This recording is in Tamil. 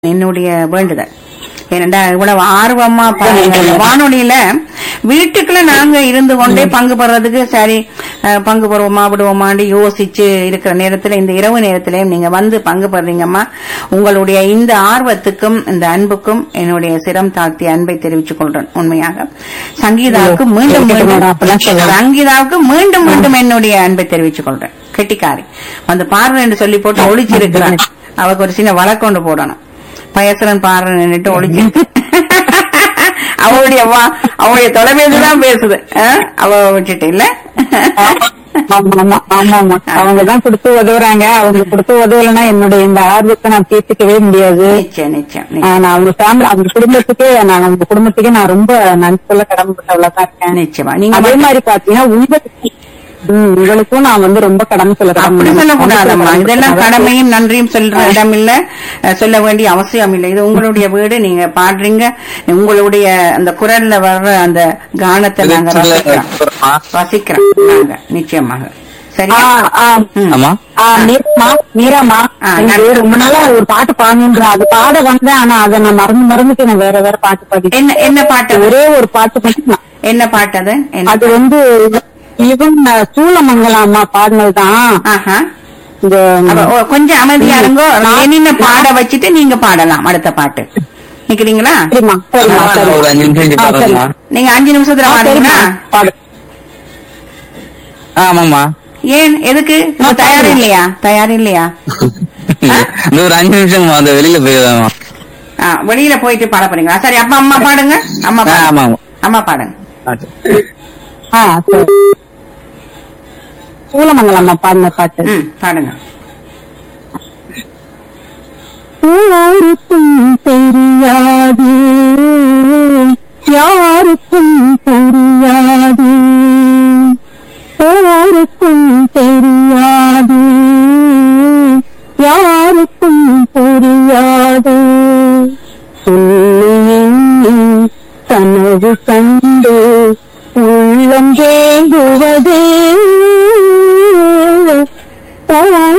என்னுடைய வேண்டுதல் ஏனென்றா இவ்வளவு ஆர்வமா பாருங்க வானொலியில வீட்டுக்குள்ள நாங்க இருந்து கொண்டே பங்கு பெறதுக்கு சரி அஹ், பங்கு பெறுவோமா விடுவோமான்னு யோசிச்சு இருக்கிற நேரத்துல இந்த இரவு நேரத்திலையும் நீங்க வந்து பங்கு பெறீங்கம்மா உங்களுடைய இந்த ஆர்வத்துக்கும் இந்த அன்புக்கும் என்னுடைய சிரம் தாழ்த்தி அன்பை தெரிவித்துக் கொள்றேன் உண்மையாக சங்கீதாவுக்கு மீண்டும் மீண்டும் அப்பெல்லாம் சொல்லலாம். சங்கீதாவுக்கு மீண்டும் மீண்டும் என்னுடைய அன்பை தெரிவித்துக் கொள்றேன் கெட்டிக்காரி வந்து பாருன்னு என்று சொல்லி போட்டு ஒளிச்சிருக்கிறான் அவருக்கு ஒரு சின்ன வழக்கொண்டு போடணும் பயசரன் பாருன்னுட்டு ஒளிச்சு அவளுடைய வா- அவளுடைய தொலைபேசி தான் பேசுது ஆ? அவ வச்சுட்டு இல்ல ஆமா ஆமா ஆமா ஆமா அவங்கதான் கொடுத்து உதவுறாங்க அவங்க கொடுத்து உதவலைன்னா என்னுடைய இந்த ஆர்வத்தை நான் தீர்த்துக்கவே முடியாது நிச்சயம் நிச்சயம் நிச்சயம். ஆஹ் நான் அவங்க ஃபேமிலி அவங்க குடும்பத்துக்கே நான் அவங்க குடும்பத்துக்கே நான் ரொம்ப நன்றி சொல்ல கடமைப்பட்டவளா தான் இருக்கேன் நிச்சயமா நீங்க அதே மட்டும் மாதிரி பாத்தீங்கன்னா உங்களுக்கு ம், உங்களுக்கும் நான் வந்து ரொம்ப கடமை சொல்ல அப்படி சொல்லக்கூடாதம்மா இதெல்லாம் கடமை கடமையும் நன்றியும் சொல்ற இடம் இல்ல அஹ், சொல்ல வேண்டிய அவசியம் இல்லை இது உங்களுடைய வீடு நீங்க பாடுறீங்க உங்களுடைய அந்த குரல்ல வர்ற அந்த கானத்தை நாங்க ரசிக்கிறோம் ரசிக்கிறோம் நாங்க நிச்சயமாக சரியா ம். ஆமா ஆ, மீராமா மீராமா ஆ, எனக்கு நான்- ரொம்ப நாளா ஒரு பாட்டு பாடணுன்ற அது பாட வந்தேன் ஆனா அதை நான் மறந்து மறந்துட்டு நான் வேற வேற பாட்டு பாடி என்ன என்ன பாட்டு அது? ஒரே ஒரு பாட்டு மட்டும் நான் என்ன பாட்டு அது என்ன அது வந்து இவன் சூளமங்கலம் அம்மா பாடினதுதான் ஆஹா இந்த அப்ப, ஓ, கொஞ்சம் அமைதியா இருங்கோ என்ன பாட வச்சுட்டு நீங்க பாடலாம் அடுத்த பாட்டு நிக்கிறீங்களா சரிம்மா சரிம்மா ஆமா, சரி ஒரு அஞ்சு நிமிஷம் ஆ, பாருங்கம்மா. சரி. நீங்க அஞ்சு நிமிஷத்துல ஆ, பாடுறீங்களா சரிம்மா பாடு ஆமாமா ஏன் எதுக்கு இப்ப நான் தயார் பாடுறேன். இல்லையா தயார் இல்லையா இந்த ஒரு அஞ்சு நிமிஷம் அந்த வெளியில போயிடுவாமா ஆ, வெளியில போயிட்டு பாட போறீங்களா சரி அப்பா அம்மா பாடுங்க அம்மா பாடுங்க. ஆமா அம்மா பாடுங்க ஆ சரி சூளமங்கலம் அம்மா பாடின பாட்டு ம் பாடுங்க யாருக்கும் தெரியாது யாருக்கும் தெரியாது யாருக்கும் தெரியாது யாருக்கும் தெரியாது சொல்லி கனவு கண்டு உள்ளம் தேங்குவதே